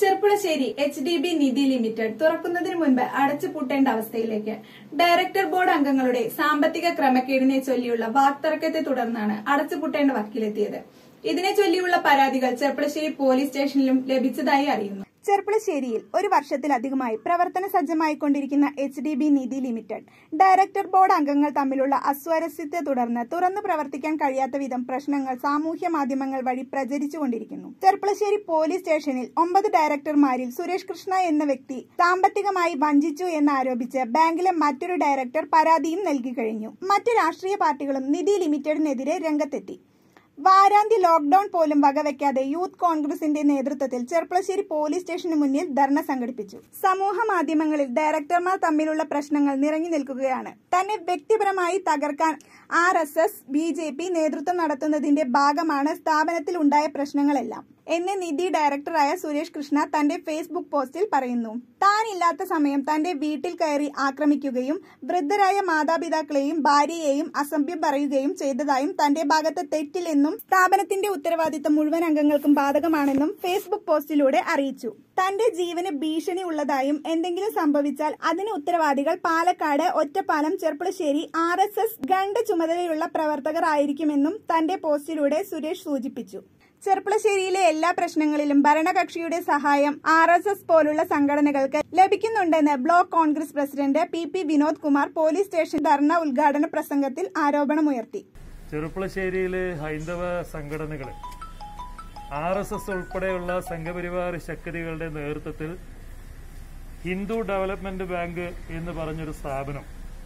Cherpulassery H D B Nidhi limited തുറക്കുന്നതിന് മുൻപ് അടച്ചുപൂട്ടേണ്ട അവസ്ഥയിലേക്ക് ഡയറക്ടർ ബോർഡ് അംഗങ്ങളുടെ സാമ്പത്തിക ക്രമക്കേടിനെ ചൊല്ലിയുള്ള വാക്തർക്കത്തെ തുടർന്നാണ് അടച്ചുപൂട്ടേണ്ട വക്കിലെത്തിയത് ഇതിനെ ചൊല്ലിയുള്ള പരാതികൾ ചെർപ്പുളശ്ശേരി പോലീസ് സ്റ്റേഷനിലും ലഭിച്ചതായി അറിയുന്നു ചെർപ്പുളശ്ശേരിയിൽ ഒരു വർഷത്തിലധികമായി പ്രവർത്തന സജ്ജമായിക്കൊണ്ടിരിക്കുന്ന H D B Nidhi limited director board അംഗങ്ങൾ തമ്മിലുള്ള അസ്വാരസ്യത്തെ തുടർന്ന് തുറന്നു പ്രവർത്തിക്കാൻ കഴിയാത്ത വിധം പ്രശ്നങ്ങൾ സാമൂഹ്യ മാധ്യമങ്ങൾ വഴി പ്രചരിച്ചുകൊണ്ടിരിക്കുന്നു ചെർപ്പുളശ്ശേരി പോലീസ് സ്റ്റേഷനിൽ ഒമ്പത് ഡയറക്ടർമാരിൽ സുരേഷ് കൃഷ്ണ എന്ന വ്യക്തി സാമ്പത്തികമായി വഞ്ചിച്ചു എന്നാരോപിച്ച് ബാങ്കിലെ മറ്റൊരു ഡയറക്ടർ പരാതിയും നൽകി കഴിഞ്ഞു മറ്റ് രാഷ്ട്രീയ പാർട്ടികളും നിധി ലിമിറ്റഡിനെതിരെ രംഗത്തെത്തി വാരാന്ത്യ ലോക്ഡൌൺ പോലും വകവെക്കാതെ യൂത്ത് കോൺഗ്രസിന്റെ നേതൃത്വത്തിൽ ചെർപ്പളശ്ശേരി പോലീസ് സ്റ്റേഷന് മുന്നിൽ ധർണ സംഘടിപ്പിച്ചു സമൂഹ മാധ്യമങ്ങളിൽ ഡയറക്ടർമാർ തമ്മിലുള്ള പ്രശ്നങ്ങൾ നിറഞ്ഞു നിൽക്കുകയാണ് തന്നെ വ്യക്തിപരമായി തകർക്കാൻ R S S B J P നേതൃത്വം നടത്തുന്നതിന്റെ ഭാഗമാണ് സ്ഥാപനത്തിൽ ഉണ്ടായ പ്രശ്നങ്ങളെല്ലാം എന്ന് നിധി ഡയറക്ടറായ സുരേഷ് കൃഷ്ണ തന്റെ ഫേസ്ബുക്ക് പോസ്റ്റിൽ പറയുന്നു താനില്ലാത്ത സമയം തന്റെ വീട്ടിൽ കയറി ആക്രമിക്കുകയും വൃദ്ധരായ മാതാപിതാക്കളെയും ഭാര്യയെയും അസഭ്യം പറയുകയും ചെയ്തതായും തന്റെ ഭാഗത്ത് തെറ്റില്ലെന്നും സ്ഥാപനത്തിന്റെ ഉത്തരവാദിത്തം മുഴുവൻ അംഗങ്ങൾക്കും ബാധകമാണെന്നും ഫേസ്ബുക്ക് പോസ്റ്റിലൂടെ അറിയിച്ചു തന്റെ ജീവന് ഭീഷണി ഉള്ളതായും എന്തെങ്കിലും സംഭവിച്ചാൽ അതിന് ഉത്തരവാദികൾ Palakkad Ottapalam Cherpulassery R S S ഗണ്ട് ചുമതലയുള്ള പ്രവർത്തകർ ആയിരിക്കുമെന്നും തന്റെ പോസ്റ്റിലൂടെ സുരേഷ് സൂചിപ്പിച്ചു ചെർപ്പളശ്ശേരിയിലെ എല്ലാ പ്രശ്നങ്ങളിലും ഭരണകക്ഷിയുടെ സഹായം ആർ എസ് എസ് പോലുള്ള സംഘടനകൾക്ക് ലഭിക്കുന്നുണ്ടെന്ന് block Congress president P P Vinod Kumar police station dharna ഉദ്ഘാടന പ്രസംഗത്തിൽ ആരോപണമുയർത്തി ചെറുപ്പളശ്ശേരിയിലെ ഹൈന്ദവ സംഘടനകൾ ആർ എസ് എസ് ഉൾപ്പെടെയുള്ള സംഘപരിവാർ ശക്തികളുടെ നേതൃത്വത്തിൽ ഹിന്ദു ഡെവലപ്മെന്റ് ബാങ്ക് എന്ന് പറഞ്ഞൊരു സ്ഥാപനം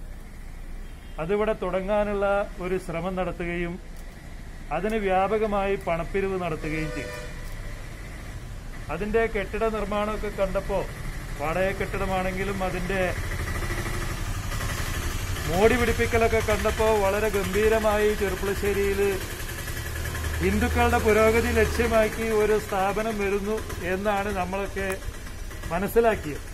അതിവിടെ തുടങ്ങാനുള്ള ഒരു ശ്രമം നടത്തുകയും അതിന് വ്യാപകമായി പണപ്പിരിവ് നടത്തുകയും ചെയ്തു അതിന്റെ കെട്ടിട നിർമ്മാണമൊക്കെ കണ്ടപ്പോൾ വാടക കെട്ടിടമാണെങ്കിലും അതിന്റെ മോടി പിടിപ്പിക്കലൊക്കെ കണ്ടപ്പോൾ വളരെ ഗംഭീരമായി ചെറുപ്പളശ്ശേരിയിൽ ഹിന്ദുക്കളുടെ പുരോഗതി ലക്ഷ്യമാക്കി ഒരു സ്ഥാപനം വരുന്നു എന്നാണ് നമ്മളൊക്കെ മനസ്സിലാക്കിയത്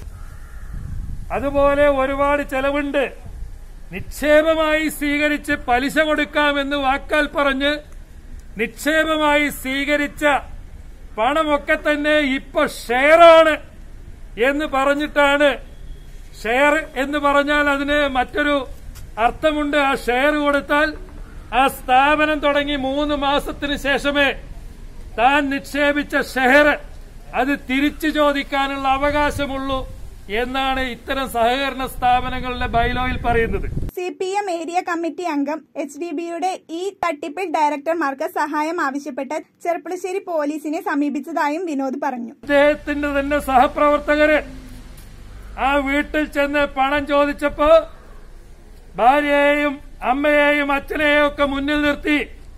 അതുപോലെ ഒരുപാട് ചെലവുണ്ട് നിക്ഷേപമായി സ്വീകരിച്ച് പലിശ കൊടുക്കാമെന്ന് വാക്കാൽ പറഞ്ഞ് നിക്ഷേപമായി സ്വീകരിച്ച പണമൊക്കെ തന്നെ ഇപ്പൊ ഷെയറാണ് എന്ന് പറഞ്ഞിട്ടാണ് ഷെയർ എന്ന് പറഞ്ഞാൽ അതിന് മറ്റൊരു അർത്ഥമുണ്ട് ആ ഷെയർ കൊടുത്താൽ ആ സ്ഥാപനം തുടങ്ങി മൂന്ന് മാസത്തിന് ശേഷമേ താൻ നിക്ഷേപിച്ച ഷെയർ അത് തിരിച്ചു ചോദിക്കാനുള്ള അവകാശമുള്ളൂ എന്നാണ് ഇത്തരം സഹകരണ സ്ഥാപനങ്ങളുടെ ബൈലോയിൽ പറയുന്നത് C P M area committee അംഗം എച്ച് ഡി ബിയുടെ ഈ തട്ടിപ്പിൽ ഡയറക്ടർമാർക്ക് സഹായം ആവശ്യപ്പെട്ട് ചെർപ്പളശ്ശേരി പോലീസിനെ സമീപിച്ചതായും വിനോദ് പറഞ്ഞു അദ്ദേഹത്തിന്റെ തന്നെ സഹപ്രവർത്തകര് ആ വീട്ടിൽ ചെന്ന് പണം ചോദിച്ചപ്പോ ഭാര്യയെയും അമ്മയെയും അച്ഛനെയും ഒക്കെ മുന്നിൽ നിർത്തി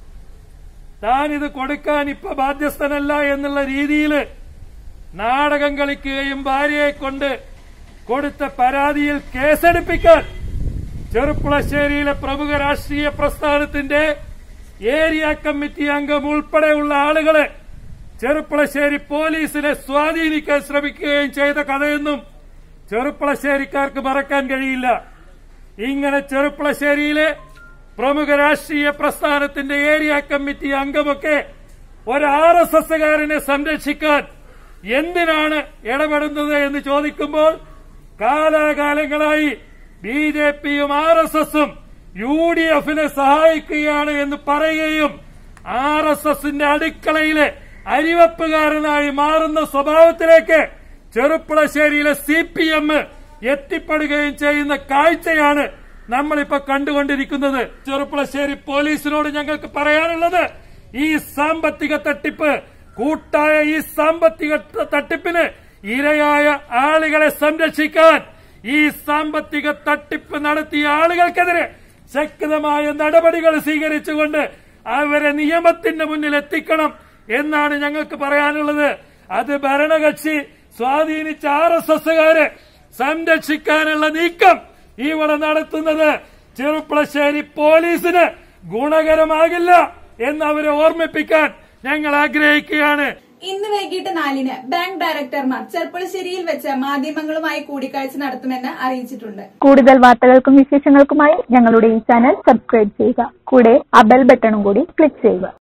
താൻ ഇത് കൊടുക്കാൻ ഇപ്പൊ ബാധ്യസ്ഥനല്ല എന്നുള്ള രീതിയിൽ നാടകം കളിക്കുകയും ഭാര്യയെ കൊണ്ട് കൊടുത്ത പരാതിയിൽ കേസെടുപ്പിക്കാൻ ചെറുപ്പുളശ്ശേരിയിലെ പ്രമുഖ രാഷ്ട്രീയ പ്രസ്ഥാനത്തിന്റെ ഏരിയ കമ്മിറ്റി അംഗം ഉൾപ്പെടെയുള്ള ആളുകളെ ചെറുപ്പുളശ്ശേരി പോലീസിനെ സ്വാധീനിക്കാൻ ശ്രമിക്കുകയും ചെയ്ത കഥയൊന്നും ചെറുപ്പുളശ്ശേരിക്കാർക്ക് മറക്കാൻ കഴിയില്ല ഇങ്ങനെ ചെറുപ്പുളശ്ശേരിയിലെ പ്രമുഖ രാഷ്ട്രീയ പ്രസ്ഥാനത്തിന്റെ ഏരിയ കമ്മിറ്റി അംഗമൊക്കെ ഒരു ആർ എസ് എസുകാരനെ സംരക്ഷിക്കാൻ എന്തിനാണ് ഇടപെടുന്നത് എന്ന് ചോദിക്കുമ്പോൾ കാലാകാലങ്ങളായി ബി ജെ പിയും ആർ എസ് എസും യു ഡി എഫിനെ സഹായിക്കുകയാണ് എന്ന് പറയുകയും ആർ എസ് എസിന്റെ അടുക്കളയിലെ അരിവപ്പുകാരനായി മാറുന്ന സ്വഭാവത്തിലേക്ക് ചെറുപ്പുളശ്ശേരിയിലെ സി പി എം എത്തിപ്പെടുകയും ചെയ്യുന്ന കാഴ്ചയാണ് നമ്മളിപ്പോ കണ്ടുകൊണ്ടിരിക്കുന്നത് ചെറുപ്പുളശ്ശേരി പോലീസിനോട് ഞങ്ങൾക്ക് പറയാനുള്ളത് ഈ സാമ്പത്തിക തട്ടിപ്പ് കൂട്ടായ ഈ സാമ്പത്തിക തട്ടിപ്പിന് ഇരയായ ആളുകളെ സംരക്ഷിക്കാൻ ഈ സാമ്പത്തിക തട്ടിപ്പ് നടത്തിയ ആളുകൾക്കെതിരെ ശക്തമായ നടപടികൾ സ്വീകരിച്ചുകൊണ്ട് അവരെ നിയമത്തിന്റെ മുന്നിൽ എത്തിക്കണം എന്നാണ് ഞങ്ങൾക്ക് പറയാനുള്ളത് അത് ഭരണകക്ഷി സ്വാധീനിച്ച ആർ എസ് എസുകാരെ സംരക്ഷിക്കാനുള്ള നീക്കം ഇവിടെ നടത്തുന്നത് ചെറുപ്പളശ്ശേരി പോലീസിന് ഗുണകരമാകില്ല എന്ന് അവരെ ഓർമ്മിപ്പിക്കാൻ ഞങ്ങൾ ആഗ്രഹിക്കുകയാണ് ഇന്ന് വൈകിട്ട് നാലിന് ബാങ്ക് ഡയറക്ടർമാർ ചെർപ്പുളശ്ശേരിയിൽ വെച്ച് മാധ്യമങ്ങളുമായി കൂടിക്കാഴ്ച നടത്തുമെന്ന് അറിയിച്ചിട്ടുണ്ട് കൂടുതൽ വാർത്തകൾക്കും വിശേഷങ്ങൾക്കുമായി ഞങ്ങളുടെ ഈ ചാനൽ സബ്സ്ക്രൈബ് ചെയ്യുക കൂടെ ആ ബെൽ ബട്ടണും കൂടി ക്ലിക്ക് ചെയ്യുക